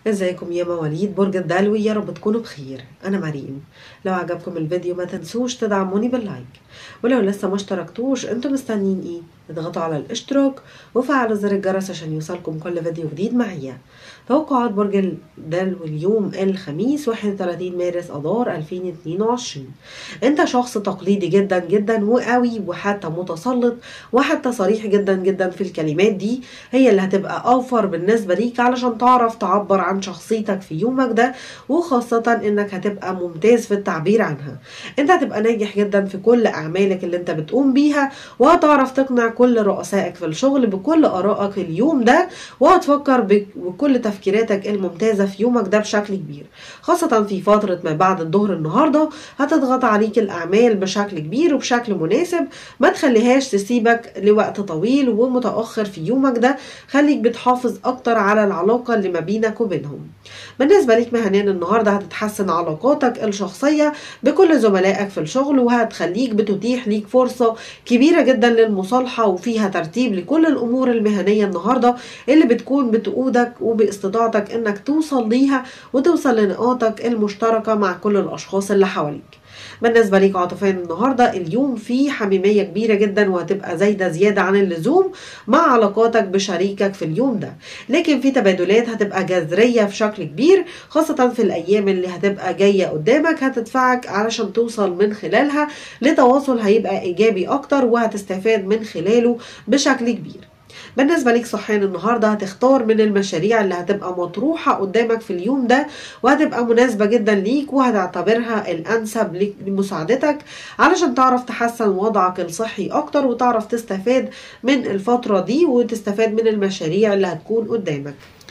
ازيكم يا مواليد برج الدلو يا رب تكونوا بخير انا مريم لو عجبكم الفيديو ما تنسوش تدعموني باللايك ولو لسه ما اشتركتوش انتوا مستنيين ايه اضغطوا على الاشتراك وفعلوا زر الجرس عشان يوصلكم كل فيديو جديد معايا توقعات برج الدلو اليوم الخميس 31 مارس اذار 2022 انت شخص تقليدي جدا جدا وقوي وحتى متسلط وحتى صريح جدا جدا في الكلمات دي هي اللي هتبقى اوفر بالنسبه ليك علشان تعرف تعبر عن شخصيتك في يومك ده وخاصه انك هتبقى ممتاز في التعبير عنها انت هتبقى ناجح جدا في كل اعمالك اللي انت بتقوم بيها وهتعرف تقنع كل رؤسائك في الشغل بكل ارائك اليوم ده وهتفكر بكل تفكيراتك الممتازه في يومك ده بشكل كبير خاصه في فتره ما بعد الظهر النهارده هتضغط عليك الاعمال بشكل كبير وبشكل مناسب ما تخليهاش تسيبك لوقت طويل ومتاخر في يومك ده خليك بتحافظ اكتر على العلاقه اللي ما بينك وبينهم بالنسبه ليك مهنيا النهارده هتتحسن علاقاتك الشخصيه بكل زملائك في الشغل وهتخليك بتتيح ليك فرصه كبيره جدا للمصالحه وفيها ترتيب لكل الامور المهنيه النهارده اللي بتكون بتقودك وباستطاعتك انك توصل ليها وتوصل لنقاطك المشتركه مع كل الاشخاص اللي حواليك بالنسبة ليك عاطفيا النهاردة اليوم فيه حميمية كبيرة جدا وهتبقى زايدة زيادة عن اللزوم مع علاقاتك بشريكك في اليوم ده لكن في تبادلات هتبقى جذرية في شكل كبير خاصة في الأيام اللي هتبقى جاية قدامك هتدفعك علشان توصل من خلالها لتواصل هيبقى إيجابي أكتر وهتستفاد من خلاله بشكل كبير بالنسبة ليك صحيا النهاردة هتختار من المشاريع اللي هتبقى مطروحة قدامك في اليوم ده وهتبقى مناسبة جدا ليك وهتعتبرها الأنسب لمساعدتك علشان تعرف تحسن وضعك الصحي أكتر وتعرف تستفاد من الفترة دي وتستفاد من المشاريع اللي هتكون قدامك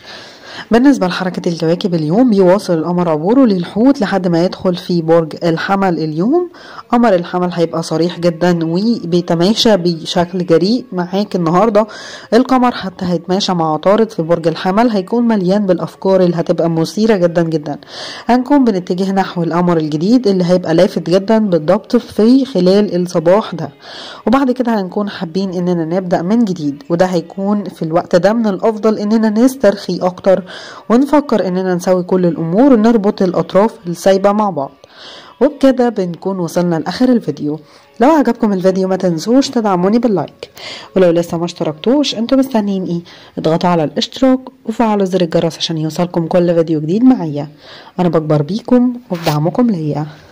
بالنسبة لحركة الكواكب اليوم بيواصل القمر عبوره للحوت لحد ما يدخل في برج الحمل اليوم قمر الحمل هيبقى صريح جدا وبيتماشى بشكل جريء معاك النهاردة القمر حتى هيتماشى مع عطارد في برج الحمل هيكون مليان بالأفكار اللي هتبقى مثيرة جدا جدا هنكون بنتجه نحو القمر الجديد اللي هيبقى لافت جدا بالضبط في خلال الصباح ده وبعد كده هنكون حابين اننا نبدأ من جديد وده هيكون في الوقت ده من الأفضل اننا نسترخي أكتر ونفكر اننا نسوي كل الامور ونربط الاطراف السايبه مع بعض وبكده بنكون وصلنا لاخر الفيديو لو عجبكم الفيديو ما تنسوش تدعموني باللايك ولو لسه ما اشتركتوش انتوا مستنيين ايه اضغطوا على الاشتراك وفعلوا زر الجرس عشان يوصلكم كل فيديو جديد معايا انا بكبر بيكم وبدعمكم ليا